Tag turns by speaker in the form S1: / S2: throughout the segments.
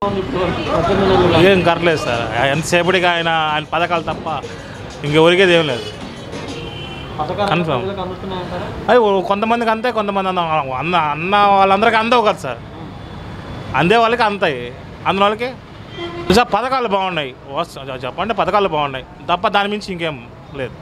S1: ఏం కరలేదు సార్ ఎంతసేపటికి ఆయన ఆయన పథకాలు తప్ప ఇంకెవరికేది ఏం లేదు కన్ఫర్మ్ అది ఓ- కొంతమందికి అంతే కొంతమంది అంద అన్న అన్న వాళ్ళందరికీ అందవు కదా సార్ అందే వాళ్ళకి అంతాయి అందిన వాళ్ళకి సార్ పథకాలు బాగున్నాయి వస్- చెప్పండి పథకాలు బాగున్నాయి తప్ప దాని మించి ఇంకేం లేదు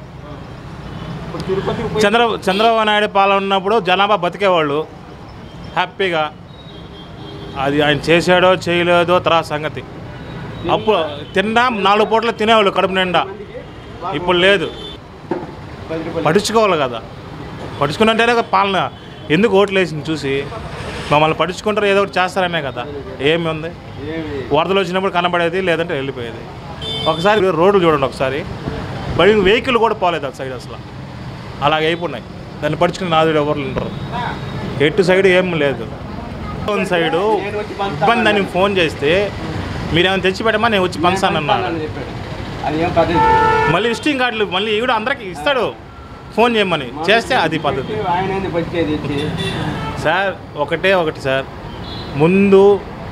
S1: చంద్ర చంద్రబాబు నాయుడు పాలన ఉన్నప్పుడు జనాభా బతికేవాళ్ళు హ్యాపీగా అది ఆయన చేసాడో చేయలేదో తర్వాత సంగతి అప్పుడు తిన్నా నాలుగు పూటలు తినేవాళ్ళు కడుపు నిండా ఇప్పుడు లేదు పడుచుకోవాలి కదా పడుచుకున్నంటేనే కదా పాలన ఎందుకు ఓట్లు వేసింది చూసి మమ్మల్ని పడుచుకుంటారు ఏదో ఒకటి చేస్తారనే కదా ఏమి ఉంది వరదలు వచ్చినప్పుడు కనబడేది లేదంటే వెళ్ళిపోయేది ఒకసారి రోడ్లు చూడండి ఒకసారి బడి వెహికల్ కూడా పోలేదు అటు సైడ్ అసలు అలాగే అయిపోయినాయి దాన్ని పడుచుకుని నాదుడు ఎవరు ఉండరు ఎటు సైడ్ ఏం లేదు వన్ సైడు ఇబ్బంది అని ఫోన్ చేస్తే మీరేమైనా తెచ్చి పెట్టమా నేను వచ్చి పంచానన్నాను
S2: అది ఏం పద్ధతి
S1: మళ్ళీ విజిటింగ్ కార్డులు మళ్ళీ ఈవిడ అందరికి ఇస్తాడు ఫోన్ చేయమని చేస్తే అది పద్ధతి
S2: ఆయన ఏంది బతికేది ఇచ్చి
S1: సార్ ఒకటే ఒకటి సార్ ముందు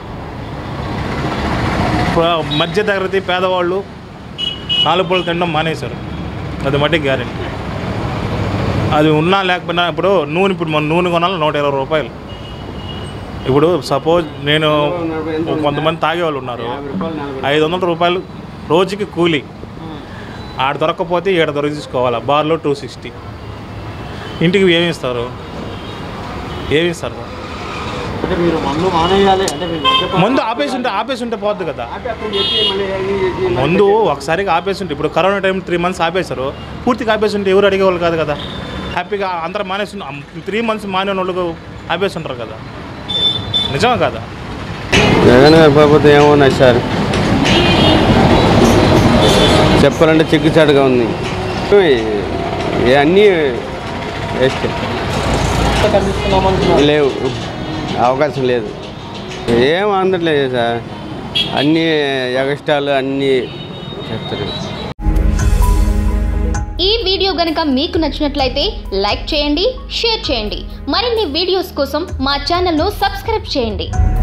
S1: ప్ర- మధ్య తరగతి పేదవాళ్ళు నాలుగు పూలు తినడం మానేశారు అది మట్టి గ్యారెంటీ అది ఉన్నా లేకపోయినా ఇప్పుడు నూనె ఇప్పుడు మన నూనె కొనాలి నూట ఇరవై రూపాయలు ఇప్పుడు సపోజ్ నేను కొంతమంది తాగేవాళ్ళు ఉన్నారు
S2: యాభై రూపాయలు నలభై
S1: ఐదు వందల రూపాయలు రోజుకి కూలీ ఆడ దొరకకపోతే ఈడ దొరికి తీసుకోవాలి బార్లో టూ సిక్స్టీ ఇంటికి ఏమి ఇస్తారు ఏమి ఇస్తారు
S3: అంటే మీరు మందు మానేయాలి అంటే మీరు మద్యపానం
S1: మందు ఆపేసి ఉంటే ఆపేసి ఉంటే పోద్ది కదా
S2: ఆపి అప్పుడు చెప్పి మళ్ళీ అది ఇది
S1: మందు ఒకసారిగా ఆపేసి ఉంటే ఇప్పుడు కరోనా టైం త్రీ మంత్స్ ఆపేశారు పూర్తిగా ఆపేసి ఉంటే ఎవరు అడిగేవాళ్ళు కాదు కదా హ్యాపీగా అందరూ మానేసి త్రీ మంత్స్ మానే వాళ్ళు ఆపేసి ఉంటారు కదా నిజమే కదా
S2: జగన్ గారి ప్రభుత్వం ఏమన్నా సార్ చెప్పాలంటే చిక్కుచాటుగా ఉంది ఏ అన్నీ వేస్ట్
S3: కనిపిస్తున్నామనుకున్నారు
S2: లేవు అవకాశం లేదు ఏం అందట్లేదు సార్ అన్నీ ఎగస్టాలు అన్నీ చెప్తారు
S4: ఈ వీడియో గనక మీకు నచ్చినట్లయితే లైక్ చేయండి షేర్ చేయండి మరిన్ని వీడియోస్ కోసం మా ఛానల్ను సబ్స్క్రైబ్ చేయండి